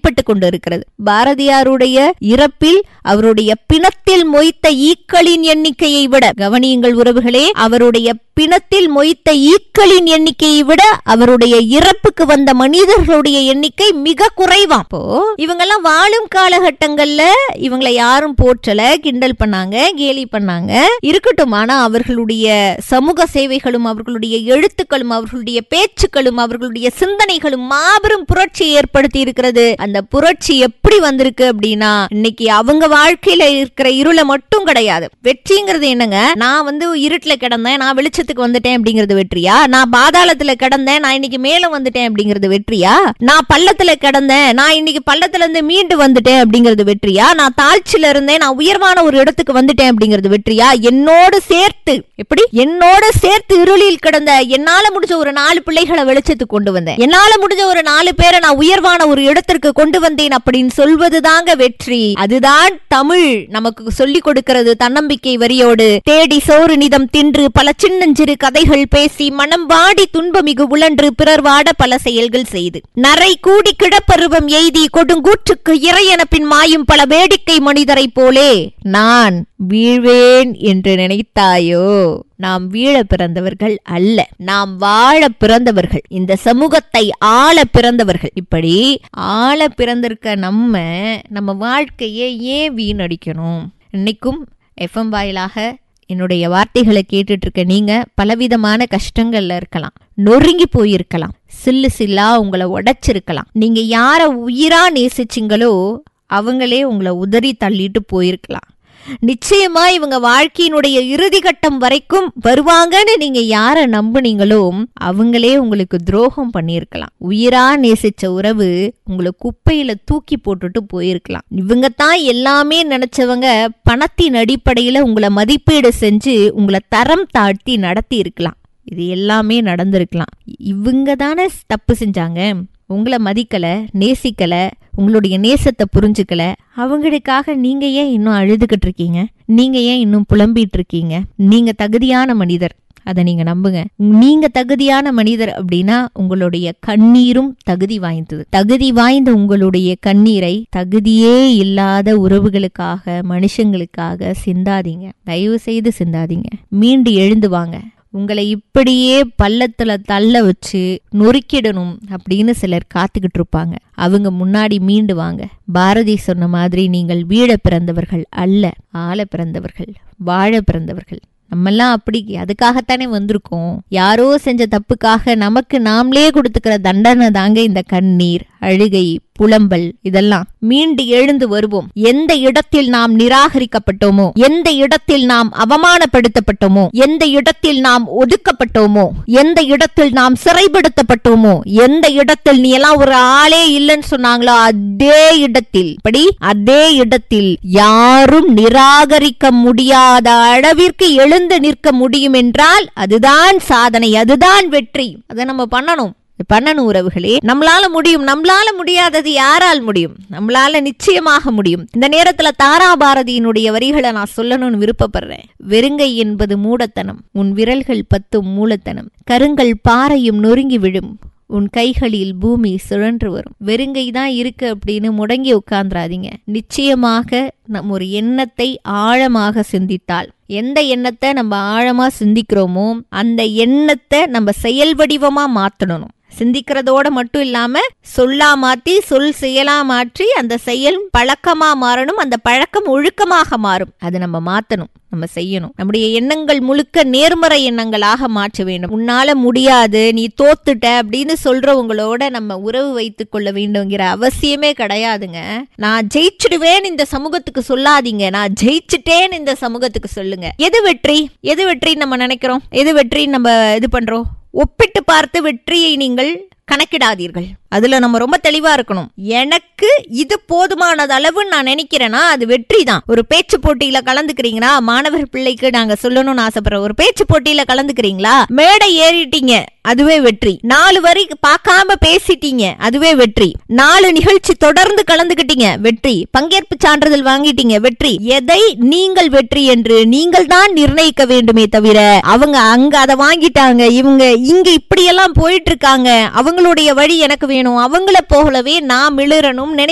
வெளிப்பட்டு கொண்டிருக்கிறது பாரதியாருடைய இறப்பில் அவருடைய பிணத்தில் மொய்த்த ஈக்களின் எண்ணிக்கையை விட கவனியுங்கள் உறவுகளே அவருடைய பிணத்தில் மொய்த்த ஈக்களின் எண்ணிக்கையை விட அவருடைய இறப்புக்கு வந்த மனிதர்களுடைய எண்ணிக்கை மிக குறைவாம் அப்போ இவங்கெல்லாம் வாழும் காலகட்டங்கள்ல இவங்களை யாரும் போற்றல கிண்டல் பண்ணாங்க கேலி பண்ணாங்க இருக்கட்டும் ஆனா அவர்களுடைய சமூக சேவைகளும் அவர்களுடைய எழுத்துக்களும் அவர்களுடைய பேச்சுக்களும் அவர்களுடைய சிந்தனைகளும் மாபெரும் புரட்சியை ஏற்படுத்தி இருக்கிறது அந்த புரட்சி எப்படி வந்திருக்கு அப்படின்னா இன்னைக்கு அவங்க வாழ்க்கையில இருக்கிற இருளை மட்டும் கிடையாது வெற்றிங்கிறது என்னங்க நான் வந்து இருட்டுல கிடந்தேன் நான் வெளிச்சத்துக்கு வந்துட்டேன் அப்படிங்கிறது வெற்றியா நான் பாதாளத்துல கிடந்தேன் நான் இன்னைக்கு மேல வந்துட்டேன் அப்படிங்கிறது வெற்றியா நான் பள்ளத்துல கிடந்தேன் நான் இன்னைக்கு பள்ளத்துல இருந்து மீண்டு வந்துட்டேன் அப்படிங்கிறது வெற்றியா நான் தாழ்ச்சியில இருந்தேன் நான் உயர்வான ஒரு இடத்துக்கு வந்துட்டேன் அப்படிங்கிறது வெற்றியா என்னோடு சேர்த்து எப்படி என்னோட சேர்த்து இருளில் கிடந்த என்னால முடிஞ்ச ஒரு நாலு பிள்ளைகளை வெளிச்சத்துக்கு கொண்டு வந்தேன் என்னால முடிஞ்ச ஒரு நாலு பேரை நான் உயர்வான ஒரு இடத்திற்கு கொண்டு வந்தேன் அப்படின்னு சொல்வது தாங்க வெற்றி அதுதான் தமிழ் நமக்கு சொல்லிக் கொடுக்கிறது தன்னம்பிக்கை வரியோடு தேடி சோறு நிதம் தின்று பல சின்னஞ்சிறு கதைகள் பேசி மனம் வாடி துன்பமிகு உழன்று பிறர் வாட பல செயல்கள் செய்து நரை கூடி கிடப்பருவம் எய்தி கொடுங்கூற்றுக்கு இறையென பின் மாயும் பல வேடிக்கை மனிதரைப் போலே நான் வீழ்வேன் என்று நினைத்தாயோ நாம் வீழ பிறந்தவர்கள் அல்ல நாம் வாழ பிறந்தவர்கள் இந்த சமூகத்தை ஆள பிறந்தவர்கள் இப்படி ஆள பிறந்திருக்க நம்ம நம்ம வாழ்க்கையை ஏன் வீணடிக்கணும் இன்னைக்கும் எஃப்எம் வாயிலாக என்னுடைய வார்த்தைகளை கேட்டுட்டு இருக்க நீங்க பலவிதமான கஷ்டங்கள்ல இருக்கலாம் நொறுங்கி போயிருக்கலாம் சில்லு சில்லா உங்களை உடைச்சிருக்கலாம் நீங்க யார உயிரா நேசிச்சிங்களோ அவங்களே உங்களை உதறி தள்ளிட்டு போயிருக்கலாம் நிச்சயமா இவங்க வாழ்க்கையினுடைய இறுதி கட்டம் வரைக்கும் வருவாங்கன்னு நீங்க யார நம்புனீங்களோ அவங்களே உங்களுக்கு துரோகம் பண்ணியிருக்கலாம் உயிரா நேசிச்ச உறவு உங்களை குப்பையில தூக்கி போட்டுட்டு போயிருக்கலாம் இவங்க தான் எல்லாமே நினைச்சவங்க பணத்தின் அடிப்படையில உங்களை மதிப்பீடு செஞ்சு உங்களை தரம் தாழ்த்தி நடத்தி இருக்கலாம் இது எல்லாமே நடந்திருக்கலாம் இவங்க தானே தப்பு செஞ்சாங்க உங்களை மதிக்கல நேசிக்கல உங்களுடைய நேசத்தை புரிஞ்சுக்கல அவங்களுக்காக நீங்க ஏன் இன்னும் அழுதுகிட்டு இருக்கீங்க நீங்க ஏன் இன்னும் புலம்பிட்டு இருக்கீங்க நீங்க தகுதியான மனிதர் அதை நீங்க நம்புங்க நீங்க தகுதியான மனிதர் அப்படின்னா உங்களுடைய கண்ணீரும் தகுதி வாய்ந்தது தகுதி வாய்ந்த உங்களுடைய கண்ணீரை தகுதியே இல்லாத உறவுகளுக்காக மனுஷங்களுக்காக சிந்தாதீங்க தயவு செய்து சிந்தாதீங்க மீண்டு எழுந்து வாங்க உங்களை இப்படியே பள்ளத்துல தள்ள வச்சு நொறுக்கிடணும் அப்படின்னு சிலர் காத்துக்கிட்டு இருப்பாங்க அவங்க முன்னாடி மீண்டு வாங்க பாரதி சொன்ன மாதிரி நீங்கள் வீழ பிறந்தவர்கள் அல்ல ஆள பிறந்தவர்கள் வாழ பிறந்தவர்கள் நம்மெல்லாம் அப்படி அதுக்காகத்தானே வந்திருக்கோம் யாரோ செஞ்ச தப்புக்காக நமக்கு நாமளே கொடுத்துக்கிற தண்டனை தாங்க இந்த கண்ணீர் அழுகை புலம்பல் இதெல்லாம் மீண்டு எழுந்து வருவோம் எந்த இடத்தில் நாம் நிராகரிக்கப்பட்டோமோ எந்த இடத்தில் நாம் அவமானப்படுத்தப்பட்டோமோ எந்த இடத்தில் நாம் ஒதுக்கப்பட்டோமோ எந்த இடத்தில் நாம் சிறைப்படுத்தப்பட்டோமோ எந்த இடத்தில் நீ எல்லாம் ஒரு ஆளே இல்லைன்னு சொன்னாங்களோ அதே இடத்தில் படி அதே இடத்தில் யாரும் நிராகரிக்க முடியாத அளவிற்கு எழுந்து நிற்க முடியும் என்றால் அதுதான் சாதனை அதுதான் வெற்றி அதை நம்ம பண்ணணும் பண்ணணும் உறவுகளே நம்மளால முடியும் நம்மளால முடியாதது யாரால் முடியும் நம்மளால நிச்சயமாக முடியும் இந்த நேரத்துல தாரா பாரதியினுடைய வரிகளை நான் சொல்லணும்னு விருப்பப்படுறேன் வெறுங்கை என்பது மூடத்தனம் உன் விரல்கள் பத்தும் மூலத்தனம் கருங்கல் பாறையும் நொறுங்கி விழும் உன் கைகளில் பூமி சுழன்று வரும் வெறுங்கை தான் இருக்கு அப்படின்னு முடங்கி உட்கார்ந்துராதீங்க நிச்சயமாக நம் ஒரு எண்ணத்தை ஆழமாக சிந்தித்தால் எந்த எண்ணத்தை நம்ம ஆழமா சிந்திக்கிறோமோ அந்த எண்ணத்தை நம்ம செயல் வடிவமா மாத்தணும் சிந்திக்கிறதோட மட்டும் இல்லாம சொல்லா மாத்தி சொல் செயலா மாற்றி அந்த செயல் பழக்கமா மாறணும் அந்த பழக்கம் ஒழுக்கமாக மாறும் அதை நம்ம மாத்தணும் நம்ம செய்யணும் நம்முடைய எண்ணங்கள் முழுக்க நேர்மறை எண்ணங்களாக மாற்ற வேண்டும் உன்னால முடியாது நீ தோத்துட்ட அப்படின்னு சொல்றவங்களோட நம்ம உறவு வைத்துக் கொள்ள வேண்டும்ங்கிற அவசியமே கிடையாதுங்க நான் ஜெயிச்சிடுவேன் இந்த சமூகத்துக்கு சொல்லாதீங்க நான் ஜெயிச்சிட்டேன் இந்த சமூகத்துக்கு சொல்லுங்க எது வெற்றி எது வெற்றி நம்ம நினைக்கிறோம் எது வெற்றி நம்ம இது பண்றோம் ஒப்பிட்டு பார்த்து வெற்றியை நீங்கள் கணக்கிடாதீர்கள் அதுல நம்ம ரொம்ப தெளிவா இருக்கணும் எனக்கு இது போதுமானது அளவுன்னு நான் நினைக்கிறேன்னா அது வெற்றி தான் ஒரு பேச்சு போட்டியில கலந்துக்கிறீங்களா மாணவர் பிள்ளைக்கு நாங்க சொல்லணும்னு ஆசைப்படுறோம் ஒரு பேச்சு போட்டியில கலந்துக்கிறீங்களா மேடை ஏறிட்டீங்க அதுவே வெற்றி நாலு வரி பார்க்காம பேசிட்டீங்க அதுவே வெற்றி நாலு நிகழ்ச்சி தொடர்ந்து கலந்துக்கிட்டீங்க வெற்றி பங்கேற்பு சான்றிதழ் வாங்கிட்டீங்க வெற்றி எதை நீங்கள் வெற்றி என்று நீங்கள் தான் நிர்ணயிக்க வேண்டுமே தவிர அவங்க அங்க அதை வாங்கிட்டாங்க இவங்க இங்க இப்படியெல்லாம் போயிட்டு இருக்காங்க அவங்களுடைய வழி எனக்கு வேணும் அவங்கள போகலவே நான் மிளறணும்